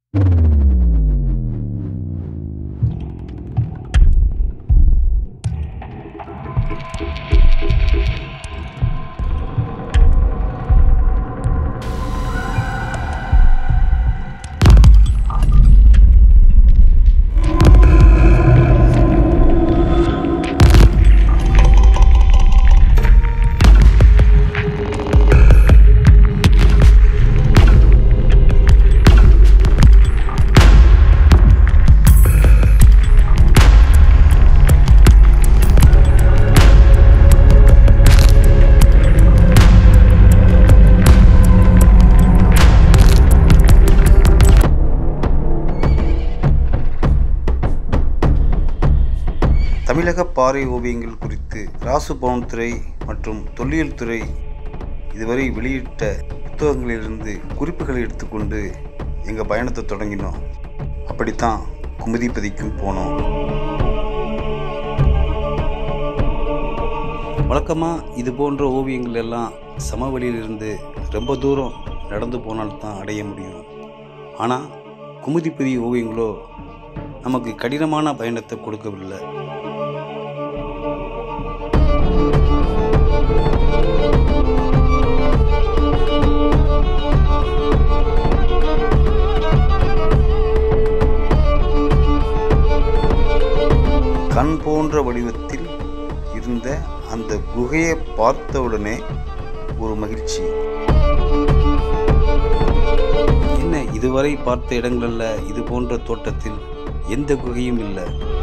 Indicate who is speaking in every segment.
Speaker 1: தமிழக பாறை ஓவியங்கள் குறித்து ராசு பவன்துறை மற்றும் தொல்லியல் துறை இதுவரை வெளியிட்ட புத்தகங்களிலிருந்து குறிப்புகளை எடுத்துக்கொண்டு எங்கள் பயணத்தை தொடங்கினோம் அப்படித்தான் குமுதிப்பதிக்கும் போனோம் வழக்கமாக இது போன்ற ஓவியங்கள் எல்லாம் சமவெளியிலிருந்து ரொம்ப தூரம் நடந்து போனால்தான் அடைய முடியும் ஆனால் குமுதிப்பதி ஓவியங்களோ நமக்கு கடினமான பயணத்தை கொடுக்கவில்லை கண் போன்ற வடிவத்தில் இருந்த அந்த குகையை பார்த்தவுடனே ஒரு மகிழ்ச்சி என்ன இதுவரை பார்த்த இடங்கள்ல இது போன்ற தோட்டத்தில் எந்த குகையும் இல்லை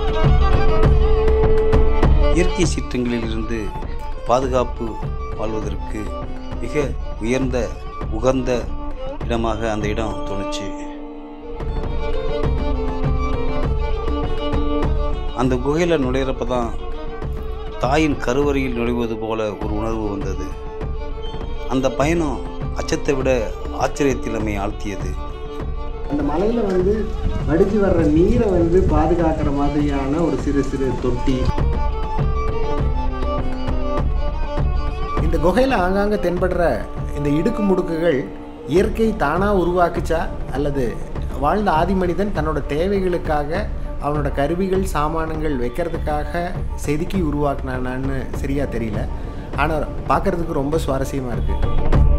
Speaker 1: இயற்கை சீற்றங்களில் இருந்து பாதுகாப்பு வாழ்வதற்கு மிக உயர்ந்த உகந்த இடமாக அந்த இடம் தோணுச்சு அந்த குகையில் நுழையிறப்ப தான் தாயின் கருவறையில் நுழைவது போல ஒரு உணர்வு வந்தது அந்த பயணம் அச்சத்தை விட ஆச்சரியத்தில் நம்மை ஆழ்த்தியது
Speaker 2: அந்த மலையில வந்து வடிஞ்சு வர்ற நீரை வந்து பாதுகாக்கிற மாதிரியான ஒரு சிறு சிறு தொட்டி இந்த குகையில் ஆங்காங்கே தென்படுற இந்த இடுக்கு முடுக்குகள் இயற்கை தானாக உருவாக்குச்சா அல்லது வாழ்ந்த ஆதி மனிதன் தன்னோட தேவைகளுக்காக அவனோட கருவிகள் சாமானங்கள் வைக்கிறதுக்காக செதுக்கி உருவாக்குனானான்னு சரியா தெரியல ஆனால் பார்க்கறதுக்கு ரொம்ப சுவாரஸ்யமாக இருக்குது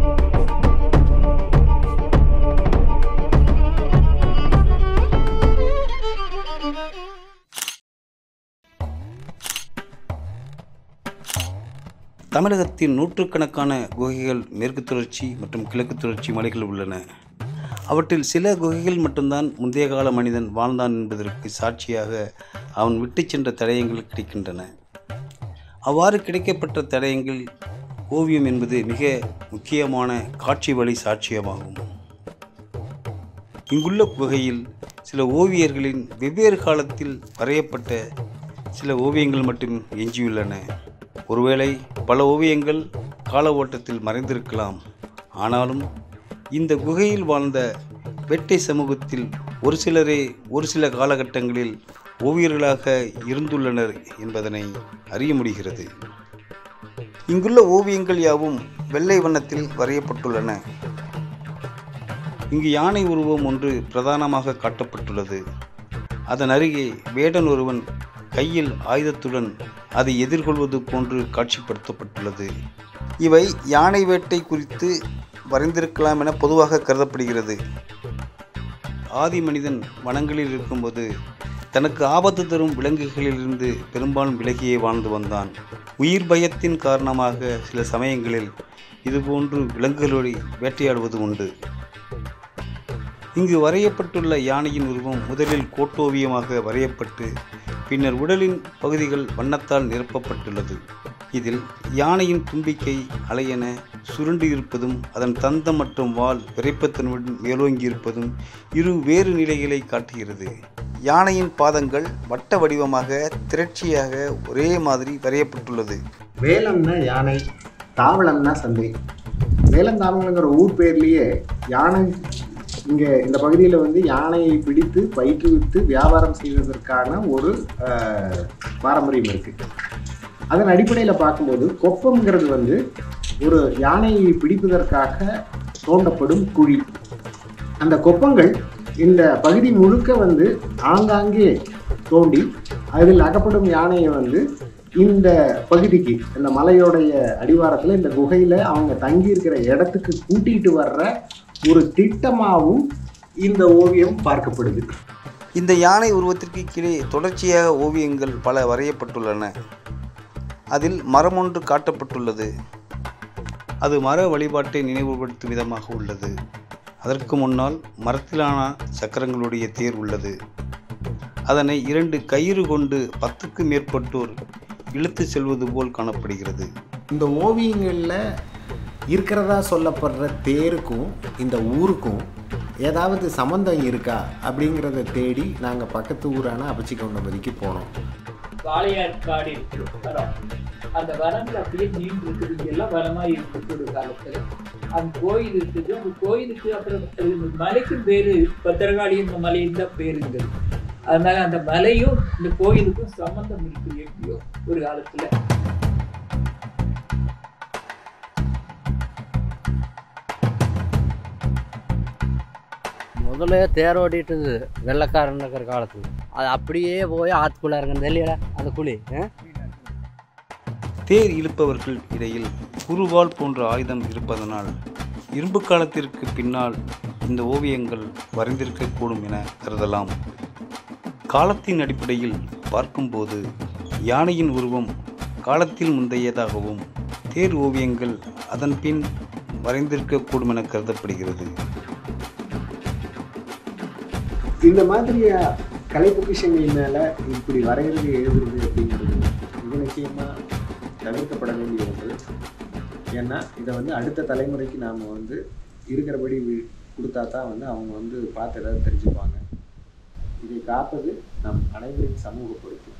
Speaker 1: தமிழகத்தின் நூற்றுக்கணக்கான குகைகள் மேற்கு தொடர்ச்சி மற்றும் கிழக்கு தொடர்ச்சி மலைகள் உள்ளன அவற்றில் சில குகைகள் மட்டும்தான் முந்தைய கால மனிதன் வாழ்ந்தான் என்பதற்கு சாட்சியாக அவன் விட்டு சென்ற தடயங்கள் கிடைக்கின்றன அவ்வாறு கிடைக்கப்பட்ட தடயங்கள் ஓவியம் என்பது மிக முக்கியமான காட்சி வழி சாட்சியமாகும் இங்குள்ள குகையில் சில ஓவியர்களின் வெவ்வேறு காலத்தில் வரையப்பட்ட சில ஓவியங்கள் மட்டும் எஞ்சியுள்ளன ஒருவேளை பல ஓவியங்கள் கால ஓட்டத்தில் மறைந்திருக்கலாம் ஆனாலும் இந்த குகையில் வாழ்ந்த வேட்டை சமூகத்தில் ஒரு சிலரே ஒரு சில காலகட்டங்களில் ஓவியர்களாக இருந்துள்ளனர் என்பதனை அறிய முடிகிறது இங்குள்ள ஓவியங்கள் யாவும் வெள்ளை வண்ணத்தில் வரையப்பட்டுள்ளன இங்கு யானை உருவம் ஒன்று பிரதானமாக காட்டப்பட்டுள்ளது அதன் அருகே வேடன் ஒருவன் கையில் ஆயுதத்துடன் அதை எதிர்கொள்வது போன்று காட்சிப்படுத்தப்பட்டுள்ளது இவை யானை வேட்டை குறித்து வரைந்திருக்கலாம் என பொதுவாக கருதப்படுகிறது ஆதி மனிதன் வனங்களில் இருக்கும்போது தனக்கு ஆபத்து தரும் விலங்குகளிலிருந்து பெரும்பாலும் விலகியே வாழ்ந்து வந்தான் உயிர் பயத்தின் காரணமாக சில சமயங்களில் இதுபோன்று விலங்குகளோடு வேட்டையாடுவது உண்டு இங்கு வரையப்பட்டுள்ள யானையின் உருவம் முதலில் கோட்டோவியமாக வரையப்பட்டு பின்னர் உடலின் பகுதிகள் வண்ணத்தால் நிரப்பப்பட்டுள்ளது இதில் யானையின் தும்பிக்கை அலையென சுருண்டு இருப்பதும் அதன் தந்தம் மற்றும் வால் விரைப்பத்தன்மையுடன் மேலோங்கி இருப்பதும் இரு வேறு நிலைகளை காட்டுகிறது யானையின் பாதங்கள் வட்ட வடிவமாக திரட்சியாக ஒரே மாதிரி வரையப்பட்டுள்ளது
Speaker 2: வேலம்னா யானை தாவளம்னா சந்தை வேலந்தாவளங்கிற ஊர் பேர்லேயே யானை இங்கே இந்த பகுதியில் வந்து யானையை பிடித்து பயிற்றுவித்து வியாபாரம் செய்வதற்கான ஒரு அஹ், பாரம்பரியம் இருக்குது அதன் அடிப்படையில் பார்க்கும்போது கொப்பம்ங்கிறது வந்து ஒரு யானையை பிடிப்பதற்காக தோண்டப்படும் குழி அந்த கொப்பங்கள் இந்த பகுதி முழுக்க வந்து ஆங்காங்கே தோண்டி அதில் அகப்படும் யானையை வந்து இந்த பகுதிக்கு இந்த மலையோடைய அடிவாரத்தில் இந்த குகையில் அவங்க தங்கி இருக்கிற இடத்துக்கு கூட்டிகிட்டு வர்ற ஒரு திட்டமாகவும் இந்த ஓவியம் பார்க்கப்படுது
Speaker 1: இந்த யானை உருவத்திற்கு கீழே தொடர்ச்சியாக ஓவியங்கள் பல வரையப்பட்டுள்ளன அதில் மரம் ஒன்று காட்டப்பட்டுள்ளது அது மர வழிபாட்டை நினைவுபடுத்தும் விதமாக உள்ளது அதற்கு முன்னால் மரத்திலான சக்கரங்களுடைய தேர் உள்ளது அதனை இரண்டு கயிறு கொண்டு பத்துக்கு மேற்பட்டோர் இழுத்து செல்வது போல் காணப்படுகிறது
Speaker 2: இந்த ஓவியங்களில் இருக்கிறதா சொல்லப்படுற தேருக்கும் இந்த ஊருக்கும் ஏதாவது சம்மந்தம் இருக்கா அப்படிங்கிறத தேடி நாங்கள் பக்கத்து ஊரான அபச்சிக்கொண்டபதிக்கு போனோம்
Speaker 3: வாழையாற்காடு இருக்கு வனம் அந்த வனங்கள் அப்படியே நீண்டு இருக்குது இங்க எல்லாம் வனமா இருக்குது ஒரு காலத்துல அந்த கோயில் இருக்குது அந்த கோயிலுக்கு அப்புறம் இந்த மலைக்கும் பேரு பத்திரகாளி இந்த மலையும் தான் பேருங்க அதனால அந்த மலையும் இந்த கோயிலுக்கும் சம்பந்தம் இருக்குது எப்படியோ ஒரு காலத்துல
Speaker 4: முதல்ல தேர் ஓட்டிட்டு இருந்தது வெள்ளக்காரன் இருக்கிற காலத்துல அது அப்படியே போய் ஆத்துக்குள்ள இறங்க தெரியல அந்த குழி ஆ?
Speaker 1: தேர் இழுப்பவர்கள் இடையில் குருவால் போன்ற ஆயுதம் இருப்பதனால் இரும்பு காலத்திற்கு பின்னால் இந்த ஓவியங்கள் வரைந்திருக்கக்கூடும் என கருதலாம் காலத்தின் அடிப்படையில் பார்க்கும்போது யானையின் உருவம் காலத்தில் முந்தையதாகவும் தேர் ஓவியங்கள் அதன் பின் வரைந்திருக்கக்கூடும் என கருதப்படுகிறது
Speaker 2: இந்த மாதிரியா கலை பொக்கிஷங்கள் மேலே இப்படி வரைகிறது எழுதுறது அப்படிங்கிறது இது நிச்சயமாக தவிர்க்கப்பட வேண்டிய ஒன்று ஏன்னா இதை வந்து அடுத்த தலைமுறைக்கு நாம் வந்து இருக்கிறபடி வி- கொடுத்தா தான் வந்து அவங்க வந்து பார்த்து ஏதாவது தெரிஞ்சுப்பாங்க இதை காப்பது நம் அனைவரின் சமூக பொறுப்பு